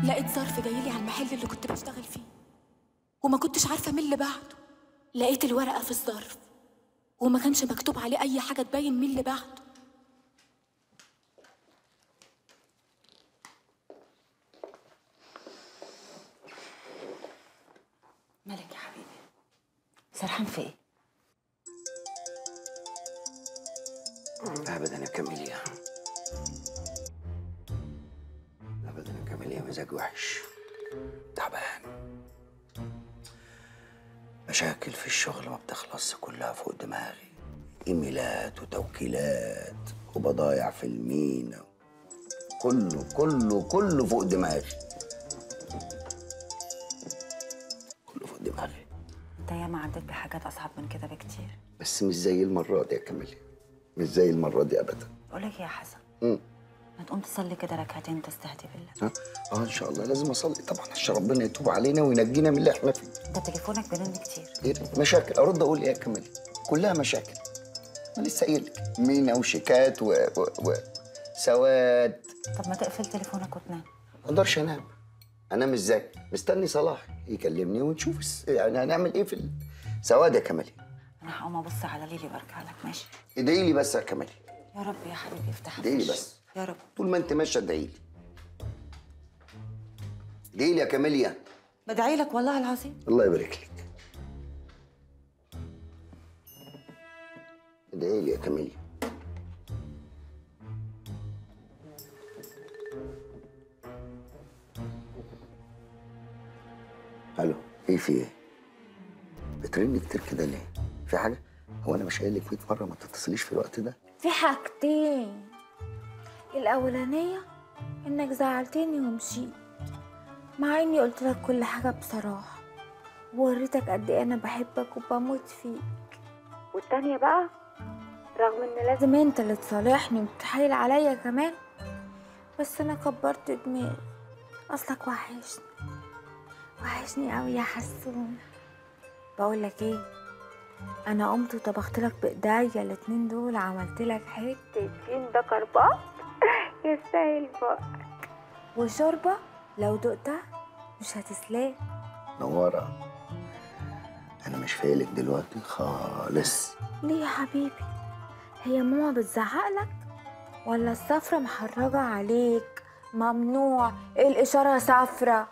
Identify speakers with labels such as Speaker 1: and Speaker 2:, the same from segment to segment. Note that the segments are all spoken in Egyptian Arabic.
Speaker 1: لقيت ظرف جايلي على المحل اللي كنت بشتغل فيه وما كنتش عارفة مين اللي بعته لقيت الورقة في الظرف وما كانش مكتوب عليه أي حاجة تبين مين اللي بعته
Speaker 2: مالك يا حبيبي سرحان في ايه
Speaker 3: ابدا يا كاميليا ابدا يا كاميليا مزاج وحش تعبان مشاكل في الشغل ما بتخلصش كلها فوق دماغي ايميلات وتوكيلات وبضايع في المينا كله كله كله فوق دماغي كله فوق دماغي
Speaker 2: انت ياما عديت بحاجات اصعب من كده بكتير
Speaker 3: بس مش زي المرة دي يا كاميليا مش زي المرة دي ابدا
Speaker 2: بقول لك يا حسن
Speaker 3: مم.
Speaker 2: ما تقوم تصلي كده ركعتين تستهدي بالله
Speaker 3: ها؟ اه ان شاء الله لازم اصلي طبعا عشان ربنا يتوب علينا وينجينا من اللي احنا فيه
Speaker 2: انت تليفونك بيرن كتير
Speaker 3: إيه؟ مشاكل ارد اقول ايه يا كمالي كلها مشاكل ما لسه قايل لك مينا وشيكات و... و... و... سواد
Speaker 2: طب ما تقفل تليفونك وتنام
Speaker 3: ما اقدرش انام انام ازاي مستني صلاح يكلمني ونشوف الس- يعني هنعمل ايه في السواد يا كمالي
Speaker 2: انا هقوم ابص على ليلي وارجع لك ماشي
Speaker 3: ادعي لي بس يا كمالي
Speaker 2: يا رب يا حبيبي افتح
Speaker 3: ادعي لي
Speaker 2: الوش.
Speaker 3: بس
Speaker 2: يا رب
Speaker 3: طول ما انت ماشيه ادعي لي ادعي لي يا كماليا
Speaker 2: بدعي لك والله العظيم
Speaker 3: الله يبارك لك ادعي لي يا كاميليا الو ايه في ايه بترن كتير كده ليه في حاجه هو انا مش قايل لك 100 مره ما تتصليش في الوقت ده
Speaker 4: في حاجتين الأولانية إنك زعلتني ومشيت مع إني قلت لك كل حاجة بصراحة ووريتك قد إيه أنا بحبك وبموت فيك والتانية بقى رغم إن لازم أنت اللي تصالحني وتتحايل عليا كمان بس أنا كبرت دماغي أصلك وحشني وحشني أوي يا حسون بقولك إيه انا قمت وطبخت لك بايديا الاتنين دول عملت لك حته فين ده كربات يستاهل بقى وشوربه لو دقتها مش هتسلاه
Speaker 3: نوره انا مش فايلك دلوقتي خالص
Speaker 4: ليه يا حبيبي هي ماما بتزعق لك ولا السفرة محرجة عليك ممنوع الإشارة سفرة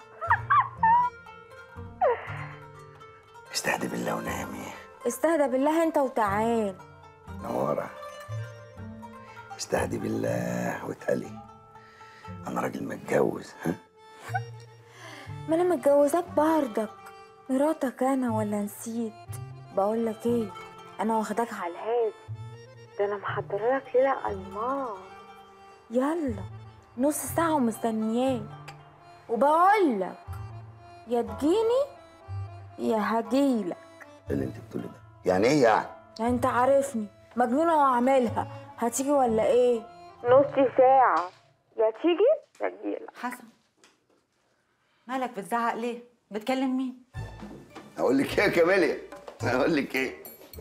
Speaker 3: استهدي بالله ونامي
Speaker 4: استهدى بالله انت وتعال
Speaker 3: نوره استهدي بالله واتقلي انا راجل متجوز ها
Speaker 4: ما انا متجوزاك بردك مراتك انا ولا نسيت بقول لك ايه انا واخداك على الهادي ده انا محضره لك ليله الماس يلا نص ساعه ومستنياك وبقول لك يا تجيني يا هجيلك
Speaker 3: إيه اللي انت بتقولي ده يعني ايه يعني
Speaker 4: يعني انت عارفني مجنونه واعملها هتيجي ولا ايه نص ساعه يا تيجي يا تجيلك
Speaker 2: حسن مالك بتزعق ليه بتكلم مين
Speaker 3: اقول لك ايه يا كماليا اقول لك ايه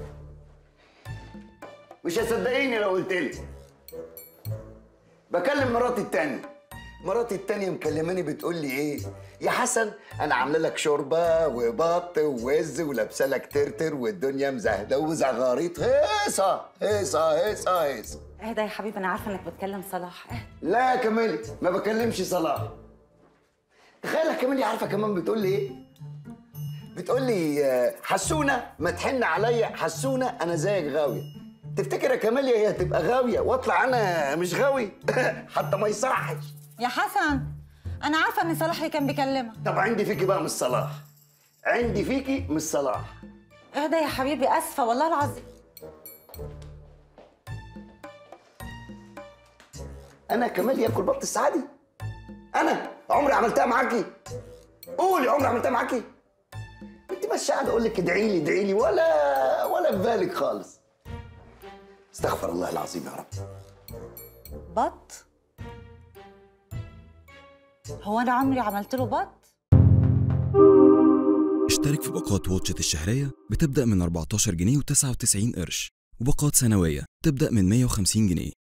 Speaker 3: مش هتصدقيني لو قلت لك بكلم مراتي التانية مراتي التانية مكلماني بتقول لي ايه يا حسن انا عامله لك شوربه وبط ووز ولابسه لك ترتر والدنيا مزهده وزغاريط هيصه هيصه هيصه هيصه
Speaker 2: اهدى يا حبيبي انا عارفه انك بتكلم صلاح اهدى
Speaker 3: لا يا كمالي ما بكلمش صلاح تخيل يا كمالي عارفه كمان بتقول لي ايه بتقول لي آه، حسونه ما تحن عليا حسونه انا زيك غاويه تفتكر يا كماليا هي هتبقى غاويه واطلع انا مش غاوي حتى ما يصحش
Speaker 2: يا حسن انا عارفه ان صلاح كان بيكلمك
Speaker 3: طب عندي فيكي بقى مش صلاح عندي فيكي مش صلاح
Speaker 2: اهدى يا حبيبي اسفه والله العظيم
Speaker 3: انا كمال ياكل بط السعادي انا عمري عملتها معاكي قولي عمري عملتها معاكي انت بس قاعده اقول لك ادعي لي ادعي لي ولا ولا في بالك خالص استغفر الله العظيم يا رب
Speaker 2: بط هو انا عمري عملت له بط
Speaker 5: اشترك في باقات واتشت الشهرية بتبدأ من 14 جنيه و99 قرش وباقات سنوية تبدأ من 150 جنيه